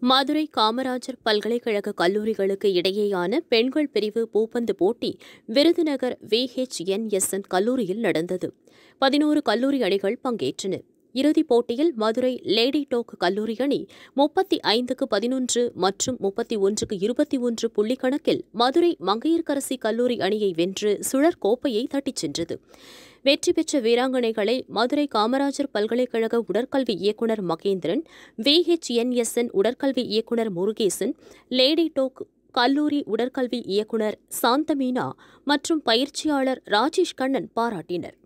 மதுரை காமராஜர் பல்கலைக்கழக கல்லூரிகளுக்கு இடையேயான பெண்கள் பிரிவு பூப்பந்து போட்டி விருதுநகர் விஹெச்என்எஸ்என் கல்லூரியில் நடந்தது பதினோரு கல்லூரி அணிகள் பங்கேற்றன இறுதிப் போட்டியில் மதுரை லேடி டோக் கல்லூரி அணி முப்பத்தி ஐந்துக்கு பதினொன்று மற்றும் முப்பத்தி ஒன்றுக்கு இருபத்தி ஒன்று புள்ளி கணக்கில் மதுரை மங்கையர்க்கரசி கல்லூரி அணியை வென்று சுழற் கோப்பையை தட்டிச் சென்றது வெற்றி பெற்ற வீராங்கனைகளை மதுரை காமராஜர் பல்கலைக்கழக உடற்கல்வி இயக்குநர் மகேந்திரன் விஹெச்என்எஸ்என் உடற்கல்வி இயக்குநர் முருகேசன் லேடி டோக் கல்லூரி உடற்கல்வி இயக்குநர் சாந்தமீனா மற்றும் பயிற்சியாளர் ராஜேஷ் கண்ணன் பாராட்டினர்